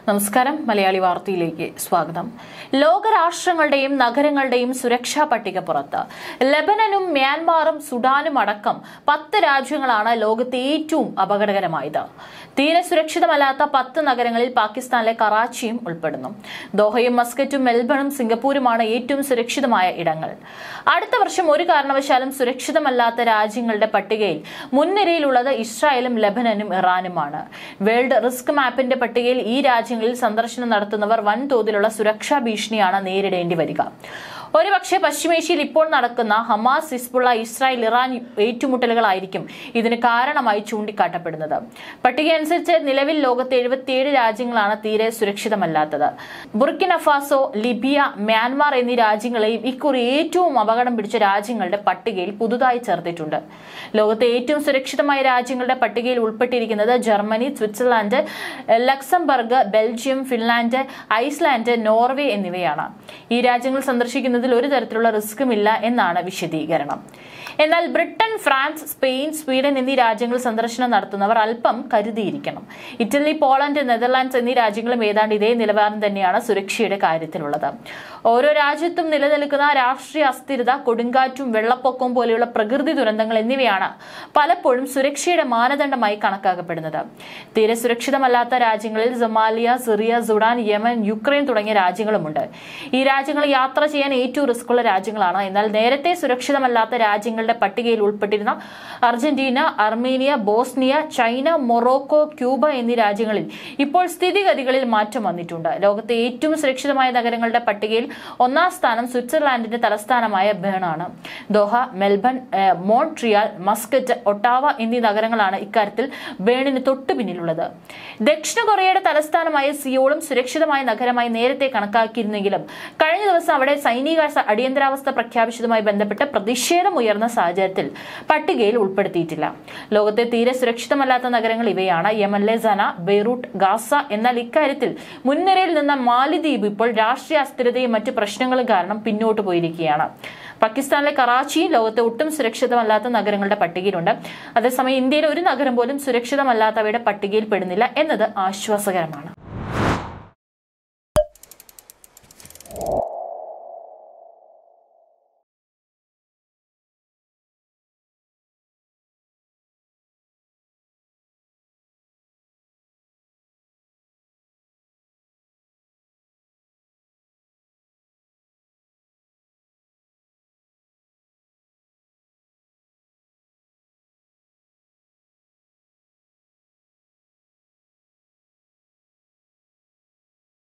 നമസ്കാരം മലയാളി വാർത്തയിലേക്ക് സ്വാഗതം ലോകരാഷ്ട്രങ്ങളുടെയും നഗരങ്ങളുടെയും സുരക്ഷാ പട്ടിക പുറത്ത് ലെബനനും മ്യാൻമാറും സുഡാനും അടക്കം പത്ത് രാജ്യങ്ങളാണ് ലോകത്തെ ഏറ്റവും അപകടകരമായത് തീരെ സുരക്ഷിതമല്ലാത്ത പത്ത് നഗരങ്ങളിൽ പാകിസ്ഥാനിലെ കറാച്ചിയും ഉൾപ്പെടുന്നു ദോഹയും മസ്കറ്റും മെൽബണും സിംഗപ്പൂരുമാണ് ഏറ്റവും സുരക്ഷിതമായ ഇടങ്ങൾ അടുത്ത വർഷം ഒരു കാരണവശാലും സുരക്ഷിതമല്ലാത്ത രാജ്യങ്ങളുടെ പട്ടികയിൽ മുൻനിരയിലുള്ളത് ഇസ്രായേലും ലെബനനും ഇറാനുമാണ് വേൾഡ് റിസ്ക് മാപ്പിന്റെ പട്ടികയിൽ ഈ രാജ്യങ്ങളിൽ സന്ദർശനം നടത്തുന്നവർ വൻതോതിലുള്ള സുരക്ഷാ ഭീഷണിയാണ് നേരിടേണ്ടി വരിക ഒരുപക്ഷെ പശ്ചിമേഷ്യയിൽ ഇപ്പോൾ നടക്കുന്ന ഹമാസ് ഹിസ്ബുള്ള ഇസ്രായേൽ ഇറാൻ ഏറ്റുമുട്ടലുകളായിരിക്കും ഇതിന് കാരണമായി ചൂണ്ടിക്കാട്ടപ്പെടുന്നത് പട്ടികയനുസരിച്ച് നിലവിൽ ലോകത്തെ എഴുപത്തിയേഴ് രാജ്യങ്ങളാണ് തീരെ സുരക്ഷിതമല്ലാത്തത് ബുർക്കിന ഫാസോ ലിബിയ മ്യാൻമാർ എന്നീ രാജ്യങ്ങളെയും ഇക്കുറി ഏറ്റവും അപകടം പിടിച്ച രാജ്യങ്ങളുടെ പട്ടികയിൽ പുതുതായി ചേർത്തിട്ടുണ്ട് ലോകത്തെ ഏറ്റവും സുരക്ഷിതമായ രാജ്യങ്ങളുടെ പട്ടികയിൽ ഉൾപ്പെട്ടിരിക്കുന്നത് Germany Switzerland Luxembourg Belgium Finland Iceland Norway എന്നിവയാണ് ഈ രാജ്യങ്ങൾ സന്ദർശിക്കുന്നതിൽ ഒരു തരത്തിലുള്ള റിസ്ക്കും ഇല്ല എന്നാണ് വിശദീകരണം എന്നാൽ ബ്രിട്ടൻ ഫ്രാൻസ് സ്പെയിൻ സ്വീഡൻ എന്നീ രാജ്യങ്ങൾ സന്ദർശനം നടത്തുന്നവർ അല്പം കരുതിയിരിക്കണം ഇറ്റലി പോളണ്ട് നെതർലാൻഡ്സ് എന്നീ രാജ്യങ്ങളും ഏതാണ്ട് ഇതേ നിലവാരം തന്നെയാണ് സുരക്ഷയുടെ കാര്യത്തിലുള്ളത് ഓരോ രാജ്യത്തും നിലനിൽക്കുന്ന രാഷ്ട്രീയ അസ്ഥിരത കൊടുങ്കാറ്റും വെള്ളപ്പൊക്കവും പോലെയുള്ള പ്രകൃതി ദുരന്തങ്ങൾ എന്നിവയാണ് പലപ്പോഴും സുരക്ഷയുടെ മാനദണ്ഡമായി കണക്കാക്കപ്പെടുന്നത് തീരെ സുരക്ഷിതമല്ലാത്ത രാജ്യങ്ങളിൽ Somalia Syria Sudan Yemen Ukraine തുടങ്ങിയ രാജ്യങ്ങളുമുണ്ട് ഈ രാജ്യങ്ങൾ യാത്ര ചെയ്യാൻ ഏറ്റവും റിസ്ക്കുള്ള രാജ്യങ്ങളാണ് എന്നാൽ നേരത്തെ സുരക്ഷിതമല്ലാത്ത രാജ്യങ്ങളുടെ പട്ടികയിൽ ഉൾപ്പെട്ടിരുന്ന Argentina Armenia Bosnia China Morocco Cuba എന്നീ രാജ്യങ്ങളിൽ ഇപ്പോൾ സ്ഥിതിഗതികളിൽ മാറ്റം വന്നിട്ടുണ്ട് ലോകത്തെ ഏറ്റവും സുരക്ഷിതമായ നഗരങ്ങളുടെ പട്ടികയിൽ ഒന്നാം സ്ഥാനം സ്വിറ്റ്സർലാൻഡിന്റെ തലസ്ഥാനമായ ബേണാണ് ദോഹ മെൽബൺ ഏഹ്, മോൺട്രിയാൽ മസ്കറ്റ് ഒട്ടാവ എന്നീ നഗരങ്ങളാണ് ഇക്കാര്യത്തിൽ ബേണിന് തൊട്ടു പിന്നിലുള്ളത് ദക്ഷിണ കൊറിയയുടെ തലസ്ഥാനമായ സിയോളും സുരക്ഷിതമായ നഗരമായി നേരത്തെ കണക്കാക്കിയിരുന്നെങ്കിലും കഴിഞ്ഞ ദിവസം അവിടെ സൈനിക സ- അടിയന്തരാവസ്ഥ പ്രഖ്യാപിച്ചതുമായി ബന്ധപ്പെട്ട് പ്രതിഷേധം ഉയർന്ന സാഹചര്യത്തിൽ പട്ടികയിൽ ഉൾപ്പെടുത്തിയിട്ടില്ല ലോകത്തെ തീരെ സുരക്ഷിതമല്ലാത്ത നഗരങ്ങൾ ഇവയാണ് യമനിലെ സന ബെയ്റൂട്ട് ഗാസ എന്നാൽ ഇക്കാര്യത്തിൽ മുൻനിരയിൽ നിന്ന മാലിദ്വീപ് ഇപ്പോൾ രാഷ്ട്രീയ അസ്ഥിരതയും മറ്റ് പ്രശ്നങ്ങളും കാരണം പിന്നോട്ട് പോയിരിക്കുകയാണ് പാകിസ്ഥാനിലെ കറാച്ചിയും ലോകത്തെ ഒട്ടും സുരക്ഷിതമല്ലാത്ത നഗരങ്ങളുടെ പട്ടികയിലുണ്ട് അതേസമയം ഇന്ത്യയിലെ ഒരു നഗരം പോലും സുരക്ഷിതമല്ലാത്തവയുടെ പട്ടികയിൽ പെടുന്നില്ല എന്നത് ആശ്വാസകരമാണ്